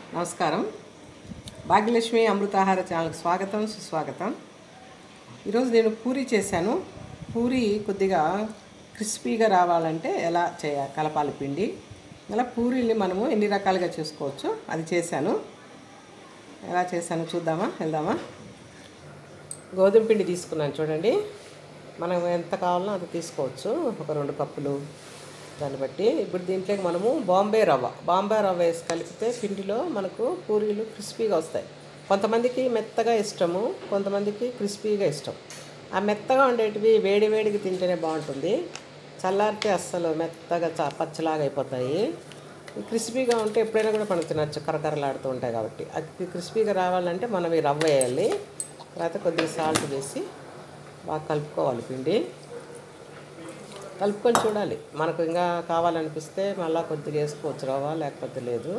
నమస్కారం భాగ్యలక్ష్మి అమృతాహార ఛానల్కి స్వాగతం సుస్వాగతం ఈరోజు నేను పూరి చేశాను పూరి కొద్దిగా క్రిస్పీగా రావాలంటే ఎలా చేయ కలపాలి పిండి అలా పూరీల్ని మనము ఎన్ని రకాలుగా చేసుకోవచ్చు అది చేశాను ఎలా చేశాను చూద్దామా వెళ్దామా గోధుమ పిండి తీసుకున్నాను చూడండి మనం ఎంత కావాలో అంత తీసుకోవచ్చు ఒక రెండు కప్పులు దాన్ని బట్టి ఇప్పుడు దీంట్లోకి మనము బాంబే రవ్వ బాంబే రవ్వ వేసి కలిపితే పిండిలో మనకు పూరీలు క్రిస్పీగా వస్తాయి కొంతమందికి మెత్తగా ఇష్టము కొంతమందికి క్రిస్పీగా ఇష్టం ఆ మెత్తగా ఉండేటివి వేడి వేడికి తింటేనే బాగుంటుంది చల్లారితే అస్సలు మెత్తగా చ పచ్చలాగా అయిపోతాయి క్రిస్పీగా ఉంటే ఎప్పుడైనా కూడా మనకు తినచ్చు కరకరలాడుతూ ఉంటాయి కాబట్టి అది క్రిస్పీగా రావాలంటే మనం ఈ రవ్వ వేయాలి తర్వాత కొద్దిగా సాల్ట్ వేసి బాగా కలుపుకోవాలి పిండి కలుపుకొని చూడాలి మనకు ఇంకా కావాలనిపిస్తే మళ్ళీ కొద్దిగా వేసుకోవచ్చు రవ్వ లేకపోతే లేదు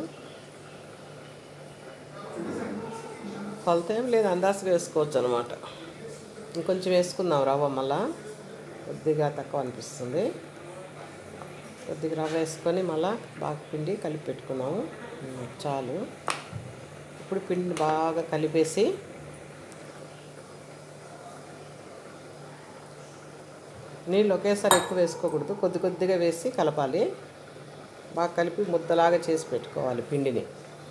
కొలత ఏం లేదు అందాజుగా వేసుకోవచ్చు అనమాట ఇంకొంచెం వేసుకుందాం రవ్వ మళ్ళా కొద్దిగా తక్కువ అనిపిస్తుంది కొద్దిగా రవ్వ వేసుకొని మళ్ళా బాగా పిండి కలిపి పెట్టుకున్నాము ఉమ్, చాలు ఇప్పుడు పిండిని బాగా కలిపేసి నీళ్ళు ఒకేసారి ఎక్కువ వేసుకోకూడదు కొద్ది కొద్దిగా వేసి కలపాలి బాగా కలిపి ముద్దలాగా చేసి పెట్టుకోవాలి పిండిని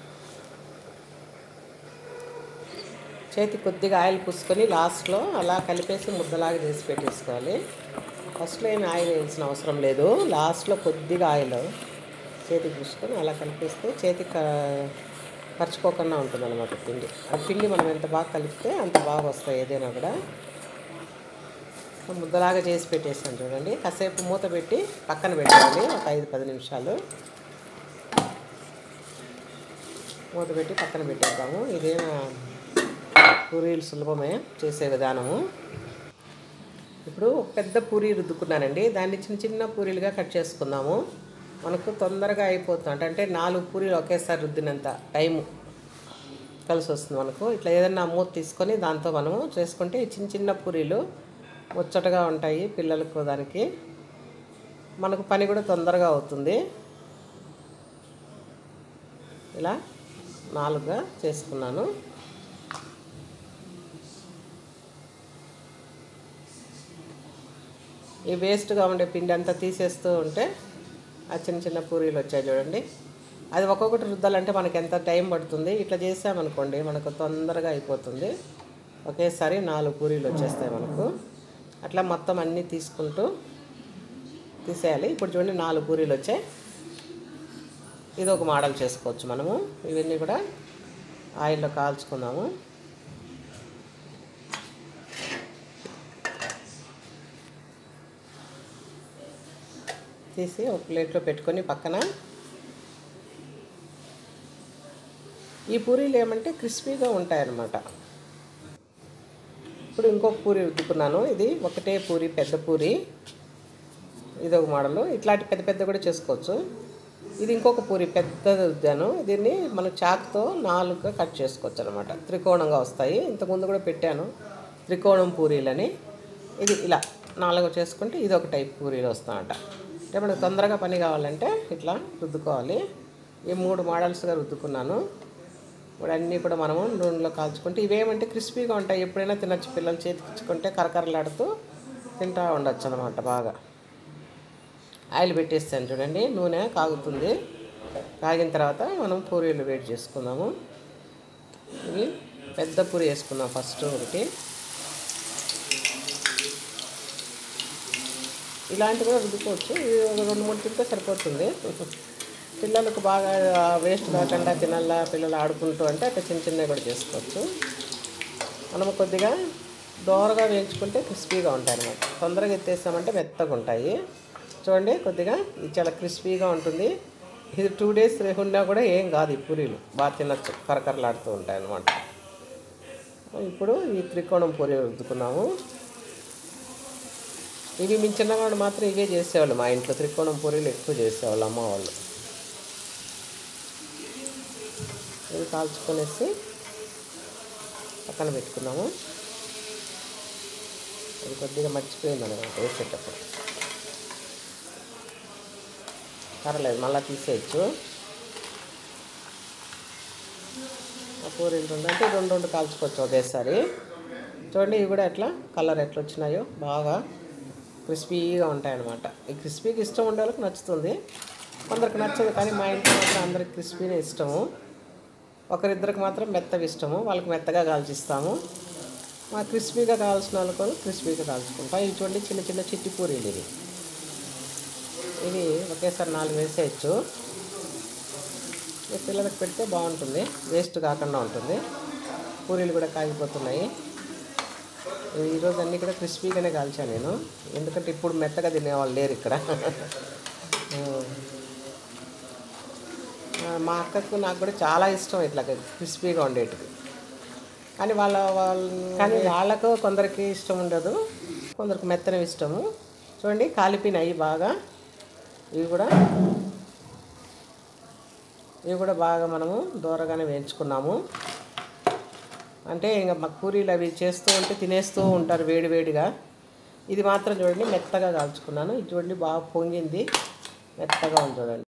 చేతి కొద్దిగా ఆయిల్ పూసుకొని లాస్ట్లో అలా కలిపేసి ముద్దలాగా చేసి పెట్టేసుకోవాలి ఫస్ట్లో ఏమి ఆయిల్ వేయాల్సిన అవసరం లేదు లాస్ట్లో కొద్దిగా ఆయిల్ చేతికి పూసుకొని అలా కలిపేస్తే చేతికి క- పరుచుకోకుండా ఉంటుంది అనమాట పిండి ఆ పిండి మనం ఎంత బాగా కలిపితే అంత బాగా వస్తాయి ఏదైనా కూడా ముద్దలాగా చేసి పెట్టేసాను చూడండి కాసేపు మూత పెట్టి పక్కన పెట్టాలి ఒక ఐదు పది నిమిషాలు మూత పెట్టి పక్కన పెట్టేద్దాము ఇదేమో పూరీలు సులభమే చేసే విధానము ఇప్పుడు ఒక పెద్ద పూరీ రుద్దుకున్నానండి దాన్ని చిన్న చిన్న పూరీలుగా కట్ చేసుకుందాము మనకు తొందరగా అయిపోతుంది అంటే నాలుగు పూరీలు ఒకేసారి రుద్దినంత టైము కలిసి వస్తుంది మనకు ఇట్లా ఏదైనా మూత తీసుకొని దాంతో మనము చేసుకుంటే ఈ చిన్న చిన్న పూరీలు ముచ్చటగా ఉంటాయి పిల్లలకు దానికి మనకు పని కూడా తొందరగా అవుతుంది ఇలా నాలుగుగా చేసుకున్నాను ఈ వేస్ట్గా ఉండే పిండి అంతా తీసేస్తూ ఉంటే ఆ చిన్న చిన్న పూరీలు వచ్చాయి చూడండి అది ఒక్కొక్కటి రుద్దాలంటే మనకి ఎంత టైం పడుతుంది ఇట్లా చేసామనుకోండి మనకు తొందరగా అయిపోతుంది ఒకేసారి నాలుగు పూరీలు వచ్చేస్తాయి మనకు అట్లా మొత్తం అన్నీ తీసుకుంటూ తీసేయాలి ఇప్పుడు చూడండి నాలుగు పూరీలు వచ్చాయి ఇది ఒక మోడల్ చేసుకోవచ్చు మనము ఇవన్నీ కూడా ఆయిల్లో కాల్చుకుందాము తీసి ఒక ప్లేట్లో పెట్టుకొని పక్కన ఈ పూరీలు ఏమంటే క్రిస్పీగా ఉంటాయన్నమాట ఇప్పుడు ఇంకొక పూరి రుద్దుకున్నాను ఇది ఒకటే పూరి పెద్ద పూరి ఇది ఒక మోడలు ఇట్లాంటి పెద్ద పెద్ద కూడా చేసుకోవచ్చు ఇది ఇంకొక పూరి పెద్దది రుద్దాను దీన్ని మనం చాకుతో నాలుగుగా కట్ చేసుకోవచ్చు అనమాట త్రికోణంగా వస్తాయి ఇంతకుముందు కూడా పెట్టాను త్రికోణం పూరీలని ఇది ఇలా నాలుగు చేసుకుంటే ఇది ఒక టైప్ పూరీలు వస్తాయన్నమాట అంటే మనకు తొందరగా పని కావాలంటే ఇట్లా రుద్దుకోవాలి ఈ మూడు మోడల్స్గా రుద్దుకున్నాను ఇప్పుడు అన్నీ కూడా మనము నూనెలో కాల్చుకుంటే ఇవేమంటే క్రిస్పీగా ఉంటాయి ఎప్పుడైనా తినచ్చు పిల్లలు చేతికిచ్చుకుంటే కరకరలాడుతూ తింటూ ఉండొచ్చు అనమాట బాగా ఆయిల్ పెట్టేస్తాను చూడండి నూనె కాగుతుంది కాగిన తర్వాత మనం పూరీలు వేడి చేసుకుందాము ఇవి పెద్ద పూరి వేసుకుందాం ఫస్ట్ ఒకటి ఇలాంటివి కూడా రుద్దుకోవచ్చు ఇది ఒక రెండు మూడు తింటే సరిపోతుంది పిల్లలకు బాగా వేస్ట్ కాకుండా తినాలా పిల్లలు ఆడుకుంటూ అంటే అట్లా చిన్న చిన్నవి కూడా చేసుకోవచ్చు మనము కొద్దిగా దోరగా వేయించుకుంటే క్రిస్పీగా ఉంటాయి అన్నమాట తొందరగా ఎత్తేసామంటే మెత్తగా ఉంటాయి చూడండి కొద్దిగా ఇది చాలా క్రిస్పీగా ఉంటుంది ఇది టూ డేస్ ఉన్నా కూడా ఏం కాదు ఈ పూరీలు బాగా తినచ్చు కరకరలాడుతూ ఉంటాయి అన్నమాట ఇప్పుడు ఈ త్రికోణం పూరి రుద్దుకున్నాము ఇవి మీ చిన్నవాడు మాత్రం ఇవే చేసేవాళ్ళు మా ఇంట్లో త్రికోణం పూరీలు ఎక్కువ చేసేవాళ్ళు అమ్మ వాళ్ళు ఇవి కాల్చుకొనేసి పక్కన పెట్టుకున్నాము అది కొద్దిగా మర్చిపోయింది అనమాట వేసేటప్పుడు పర్లేదు మళ్ళీ తీసేయచ్చు ఆ పూరీలు రెండు అంటే రెండు రెండు కాల్చుకోవచ్చు ఒకేసారి చూడండి ఇవి కూడా ఎట్లా కలర్ ఎట్లా వచ్చినాయో బాగా క్రిస్పీగా ఉంటాయన్నమాట ఈ క్రిస్పీకి ఇష్టం ఉండే వాళ్ళకి నచ్చుతుంది కొందరికి నచ్చదు కానీ మా ఇంట్లో మాత్రం అందరికి క్రిస్పీనే ఇష్టము ఒకరిద్దరికి మాత్రం మెత్తగా ఇష్టము వాళ్ళకి మెత్తగా కాల్చిస్తాము మా క్రిస్పీగా కావాల్సిన వాళ్ళకు క్రిస్పీగా కాల్చుకుంటాం ఇవి చూడండి చిన్న చిన్న చిట్టి పూరీలు ఇవి ఇవి ఒకేసారి నాలుగు వేసేయచ్చు ఈ పిల్లలకు పెడితే బాగుంటుంది వేస్ట్ కాకుండా ఉంటుంది పూరీలు కూడా కాగిపోతున్నాయి ఇవి ఈరోజు అన్నీ కూడా క్రిస్పీగానే కాల్చాను నేను ఎందుకంటే ఇప్పుడు మెత్తగా తినేవాళ్ళు లేరు ఇక్కడ ఆ, మా అక్కకు నాకు కూడా చాలా ఇష్టం ఇట్లా క్రిస్పీగా ఉండేటివి కానీ వాళ్ళ వాళ్ళు కానీ వాళ్ళకు కొందరికి ఇష్టం ఉండదు కొందరికి మెత్తనవి ఇష్టము చూడండి కాలిపోయినాయి బాగా ఇవి కూడా ఇవి కూడా బాగా మనము దూరగానే వేయించుకున్నాము అంటే ఇంకా మా పూరీలు అవి చేస్తూ ఉంటే తినేస్తూ ఉంటారు వేడి వేడిగా ఇది మాత్రం చూడండి మెత్తగా కాల్చుకున్నాను ఇది చూడండి బాగా పొంగింది మెత్తగా ఉంది చూడండి